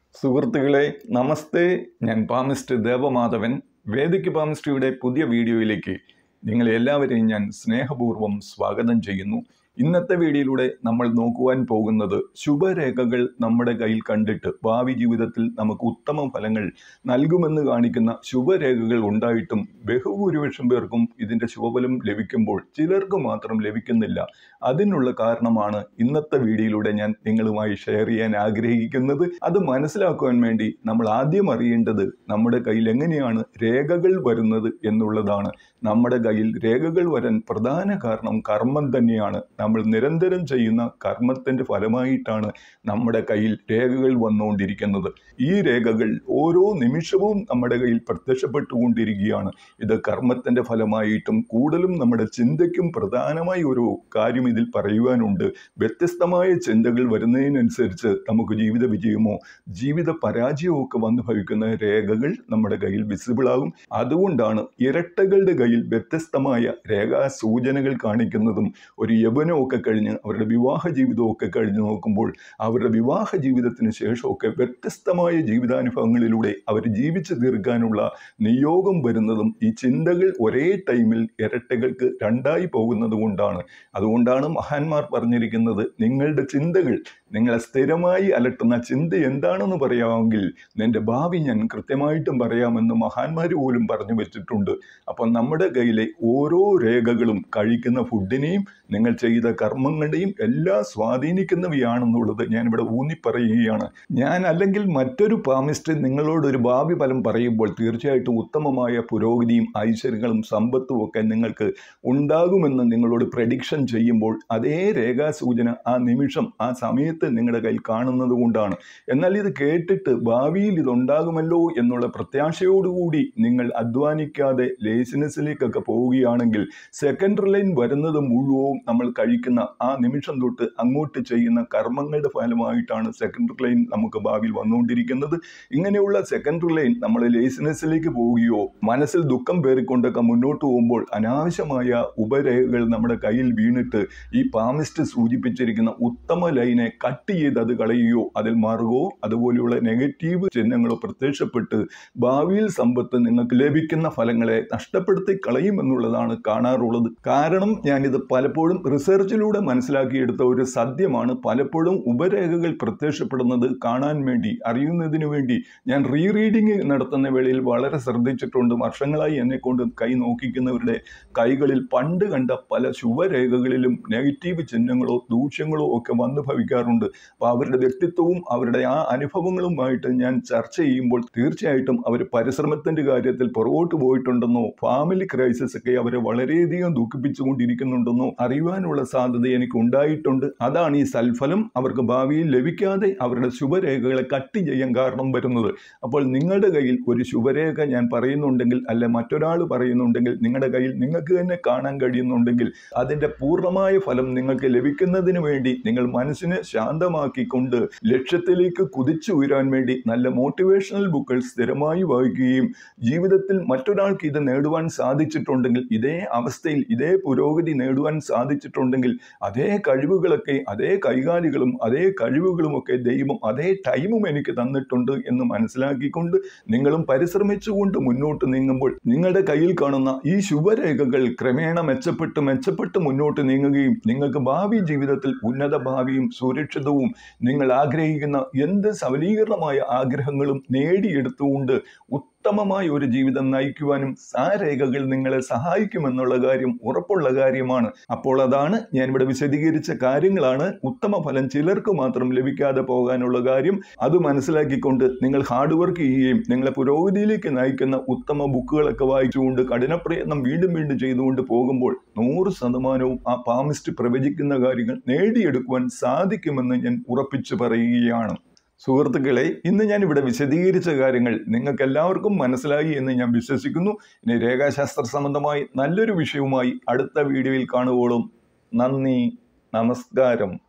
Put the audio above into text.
സുഹൃത്തുക്കളെ നമസ്തേ ഞാൻ പാമിസ്റ്റ് ദേവമാധവൻ വേദിക്ക് പാമിസ്റ്റിയുടെ പുതിയ വീഡിയോയിലേക്ക് നിങ്ങളെ എല്ലാവരെയും ഞാൻ സ്നേഹപൂർവ്വം സ്വാഗതം ചെയ്യുന്നു ഇന്നത്തെ വീഡിയോയിലൂടെ നമ്മൾ നോക്കുവാൻ പോകുന്നത് ശുഭരേഖകൾ നമ്മുടെ കയ്യിൽ കണ്ടിട്ട് ഭാവി ജീവിതത്തിൽ നമുക്ക് ഉത്തമ ഫലങ്ങൾ നൽകുമെന്ന് കാണിക്കുന്ന ശുഭരേഖകൾ ഉണ്ടായിട്ടും ബഹുഭൂരിപക്ഷം പേർക്കും ഇതിൻ്റെ ശുഭഫലം ലഭിക്കുമ്പോൾ ചിലർക്ക് മാത്രം ലഭിക്കുന്നില്ല അതിനുള്ള കാരണമാണ് ഇന്നത്തെ വീഡിയോയിലൂടെ ഞാൻ നിങ്ങളുമായി ഷെയർ ചെയ്യാൻ ആഗ്രഹിക്കുന്നത് അത് മനസ്സിലാക്കുവാൻ വേണ്ടി നമ്മൾ ആദ്യം അറിയേണ്ടത് നമ്മുടെ കയ്യിൽ എങ്ങനെയാണ് രേഖകൾ വരുന്നത് എന്നുള്ളതാണ് നമ്മുടെ കയ്യിൽ രേഖകൾ വരാൻ പ്രധാന കാരണം കർമ്മം തന്നെയാണ് നമ്മൾ നിരന്തരം ചെയ്യുന്ന കർമ്മത്തിൻ്റെ ഫലമായിട്ടാണ് നമ്മുടെ കയ്യിൽ രേഖകൾ വന്നുകൊണ്ടിരിക്കുന്നത് ഈ രേഖകൾ ഓരോ നിമിഷവും നമ്മുടെ കയ്യിൽ പ്രത്യക്ഷപ്പെട്ടുകൊണ്ടിരിക്കുകയാണ് ഇത് കർമ്മത്തിൻ്റെ ഫലമായിട്ടും കൂടുതലും നമ്മുടെ ചിന്തയ്ക്കും പ്രധാനമായി ഒരു കാര്യം ഇതിൽ പറയുവാനുണ്ട് വ്യത്യസ്തമായ ചിന്തകൾ വരുന്നതിനനുസരിച്ച് നമുക്ക് ജീവിത വിജയമോ ജീവിത പരാജയമോ ഒക്കെ വന്നു ഭവിക്കുന്ന രേഖകൾ നമ്മുടെ കയ്യിൽ വിസിബിളാകും അതുകൊണ്ടാണ് ഇരട്ടകളുടെ കയ്യിൽ വ്യത്യസ്തമായ രേഖാ സൂചനകൾ കാണിക്കുന്നതും ഒരു യൗവനമൊക്കെ കഴിഞ്ഞ് അവരുടെ വിവാഹ ജീവിതമൊക്കെ കഴിഞ്ഞ് നോക്കുമ്പോൾ അവരുടെ വിവാഹ ജീവിതത്തിന് ശേഷമൊക്കെ വ്യത്യസ്തമായ ജീവിതാനുഭവങ്ങളിലൂടെ അവർ ജീവിച്ചു തീർക്കാനുള്ള നിയോഗം വരുന്നതും ഈ ചിന്തകൾ ഒരേ ടൈമിൽ ഇരട്ടകൾക്ക് രണ്ടായി പോകുന്നത് കൊണ്ടാണ് അതുകൊണ്ടാണ് മഹാന്മാർ പറഞ്ഞിരിക്കുന്നത് നിങ്ങളുടെ ചിന്തകൾ നിങ്ങളെ സ്ഥിരമായി അലട്ടുന്ന ചിന്ത എന്താണെന്ന് പറയാമെങ്കിൽ നിന്റെ ഭാവി ഞാൻ കൃത്യമായിട്ടും പറയാമെന്ന് മഹാന്മാർ പോലും പറഞ്ഞു വെച്ചിട്ടുണ്ട് അപ്പം നമ്മുടെ കയ്യിലെ ഓരോ രേഖകളും കഴിക്കുന്ന ഫുഡിനെയും നിങ്ങൾ ചെയ്ത കർമ്മങ്ങളുടെയും എല്ലാം സ്വാധീനിക്കുന്നവയാണെന്നുള്ളത് ഞാനിവിടെ ഊന്നി പറയുകയാണ് ഞാൻ അല്ലെങ്കിൽ മറ്റൊരു പാമിസ്റ്റ് നിങ്ങളോട് ഒരു ഭാവി ഫലം പറയുമ്പോൾ തീർച്ചയായിട്ടും ഉത്തമമായ പുരോഗതിയും ഐശ്വര്യങ്ങളും സമ്പത്തും ഒക്കെ നിങ്ങൾക്ക് ഉണ്ടാകുമെന്ന് നിങ്ങളോട് പ്രഡിക്ഷൻ ചെയ്യുമ്പോൾ അതേ രേഖാസൂചന ആ നിമിഷം ആ സമയത്ത് നിങ്ങളുടെ കയ്യിൽ കാണുന്നത് കൊണ്ടാണ് എന്നാൽ ഇത് കേട്ടിട്ട് ഭാവിയിൽ ഇതുണ്ടാകുമല്ലോ എന്നുള്ള പ്രത്യാശയോടുകൂടി നിങ്ങൾ അധ്വാനിക്കാതെ ലേസിനെസ്സിലേക്കൊക്കെ പോവുകയാണെങ്കിൽ സെക്കൻഡറി ലൈൻ വരുന്നത് മുഴുവൻ നമ്മൾ കഴിക്കുന്ന ആ നിമിഷം തൊട്ട് അങ്ങോട്ട് ചെയ്യുന്ന കർമ്മങ്ങളുടെ ഫലമായിട്ടാണ് സെക്കൻഡറി ലൈൻ നമുക്ക് ഭാവിയിൽ വന്നുകൊണ്ടിരിക്കുന്നത് ഇങ്ങനെയുള്ള സെക്കൻഡറി ലൈൻ നമ്മൾ ലേസിനെസ്സിലേക്ക് പോവുകയോ മനസ്സിൽ ദുഃഖം പേറിക്കൊണ്ടൊക്കെ മുന്നോട്ട് പോകുമ്പോൾ അനാവശ്യമായ ഉപരേഖകൾ നമ്മുടെ കയ്യിൽ വീണിട്ട് ഈ പാമിസ്റ്റ് സൂചിപ്പിച്ചിരിക്കുന്ന ഉത്തമ ലൈനെ കട്ട് ചെയ്ത് അത് കളയുകയോ അതിൽ മാറുകയോ അതുപോലെയുള്ള നെഗറ്റീവ് ചിഹ്നങ്ങളോ പ്രത്യക്ഷപ്പെട്ട് ഭാവിയിൽ സമ്പത്ത് നിങ്ങൾക്ക് ലഭിക്കുന്ന ഫലങ്ങളെ നഷ്ടപ്പെടുത്തി കളയുമെന്നുള്ളതാണ് കാണാറുള്ളത് കാരണം ഞാനിത് പലപ്പോഴും റിസർച്ചിലൂടെ മനസ്സിലാക്കിയെടുത്ത ഒരു സത്യമാണ് പലപ്പോഴും ഉപരേഖകൾ പ്രത്യക്ഷപ്പെടുന്നത് കാണാൻ വേണ്ടി അറിയുന്നതിന് വേണ്ടി ഞാൻ റീ റീഡിങ് നടത്തുന്ന വേളയിൽ വളരെ ശ്രദ്ധിച്ചിട്ടുണ്ട് വർഷങ്ങളായി എന്നെ കൊണ്ട് കൈ നോക്കിക്കുന്നവരുടെ കൈകളിൽ പണ്ട് കണ്ട പല ശുഭരേഖകളിലും നെഗറ്റീവ് ചിഹ്നങ്ങളോ ദൂഷ്യങ്ങളോ ഒക്കെ വന്നു ഭവിക്കാറുണ്ട് അപ്പോൾ അവരുടെ വ്യക്തിത്വവും അവരുടെ ആ അനുഭവങ്ങളുമായിട്ട് ഞാൻ ചർച്ച ചെയ്യുമ്പോൾ തീർച്ചയായിട്ടും അവർ പരിശ്രമത്തിൻ്റെ കാര്യത്തിൽ പുറകോട്ട് പോയിട്ടുണ്ടെന്നോ ഫാമിലി ക്രൈസിസ് ഒക്കെ അവരെ വളരെയധികം ദുഃഖിപ്പിച്ചുകൊണ്ടിരിക്കുന്നുണ്ടെന്നോ അറിയുവാനുള്ള സാധ്യത എനിക്ക് ഉണ്ടായിട്ടുണ്ട് അതാണ് ഈ സൽഫലം അവർക്ക് ഭാവിയിൽ ലഭിക്കാതെ അവരുടെ ശുഭരേഖകളെ കട്ട് ചെയ്യാൻ കാരണം വരുന്നത് അപ്പോൾ നിങ്ങളുടെ കയ്യിൽ ഒരു ശുഭരേഖ ഞാൻ പറയുന്നുണ്ടെങ്കിൽ അല്ല മറ്റൊരാൾ പറയുന്നുണ്ടെങ്കിൽ നിങ്ങളുടെ കയ്യിൽ നിങ്ങൾക്ക് തന്നെ കാണാൻ കഴിയുന്നുണ്ടെങ്കിൽ അതിൻ്റെ പൂർണ്ണമായ ഫലം നിങ്ങൾക്ക് ലഭിക്കുന്നതിന് വേണ്ടി നിങ്ങൾ മനസ്സിനെ ശാന്തമാക്കിക്കൊണ്ട് ലക്ഷ്യത്തിലേക്ക് കുതിച്ചു ഉയരാൻ വേണ്ടി നല്ല മോട്ടിവേഷണൽ ബുക്കുകൾ സ്ഥിരമായി വായിക്കുകയും ജീവിതത്തിൽ മറ്റൊരാൾക്ക് ഇത് നേടുവാൻ സാധിച്ചിട്ടുണ്ടെങ്കിൽ ഇതേ അവസ്ഥയിൽ ഇതേ പുരോഗതി നേടുവാൻ സാധിച്ചിട്ടുണ്ടെങ്കിൽ അതേ കഴിവുകളൊക്കെ അതേ കൈകാലികളും അതേ കഴിവുകളുമൊക്കെ ദൈവം അതേ ടൈമും എനിക്ക് തന്നിട്ടുണ്ട് എന്ന് മനസ്സിലാക്കിക്കൊണ്ട് നിങ്ങളും പരിശ്രമിച്ചുകൊണ്ട് മുന്നോട്ട് നീങ്ങുമ്പോൾ നിങ്ങളുടെ കയ്യിൽ കാണുന്ന ഈ ശുഭരേഖകൾ ക്രമേണ മെച്ചപ്പെട്ട് മെച്ചപ്പെട്ട് മുന്നോട്ട് നീങ്ങുകയും നിങ്ങൾക്ക് ഭാവി ജീവിതത്തിൽ ഉന്നത ഭാവിയും സുരക്ഷിതവും നിങ്ങൾ ആഗ്രഹിക്കുന്ന എന്ത് സബലീകരണമായ ആഗ്രഹങ്ങളും നേടിയെടുത്തുകൊണ്ട് ഉത്തമമായ ഒരു ജീവിതം നയിക്കുവാനും ആ രേഖകൾ നിങ്ങളെ സഹായിക്കുമെന്നുള്ള കാര്യം ഉറപ്പുള്ള കാര്യമാണ് അപ്പോൾ അതാണ് ഞാൻ ഇവിടെ വിശദീകരിച്ച കാര്യങ്ങളാണ് ഉത്തമ ഫലം ചിലർക്ക് മാത്രം ലഭിക്കാതെ പോകാനുള്ള കാര്യം അത് മനസ്സിലാക്കിക്കൊണ്ട് നിങ്ങൾ ഹാർഡ് വർക്ക് ചെയ്യുകയും നിങ്ങളെ പുരോഗതിയിലേക്ക് നയിക്കുന്ന ഉത്തമ ബുക്കുകളൊക്കെ വായിച്ചുകൊണ്ട് കഠിനപ്രയത്നം വീണ്ടും വീണ്ടും ചെയ്തുകൊണ്ട് പോകുമ്പോൾ നൂറ് ശതമാനവും ആ പാമിസ്റ്റ് പ്രവചിക്കുന്ന കാര്യങ്ങൾ നേടിയെടുക്കുവാൻ സാധിക്കുമെന്ന് ഞാൻ ഉറപ്പിച്ചു പറയുകയാണ് സുഹൃത്തുക്കളെ ഇന്ന് ഞാൻ ഇവിടെ വിശദീകരിച്ച കാര്യങ്ങൾ നിങ്ങൾക്ക് എല്ലാവർക്കും മനസ്സിലായി എന്ന് ഞാൻ വിശ്വസിക്കുന്നു ഇനി രേഖാശാസ്ത്ര സംബന്ധമായി നല്ലൊരു വിഷയവുമായി അടുത്ത വീഡിയോയിൽ കാണുവോളും നന്ദി നമസ്കാരം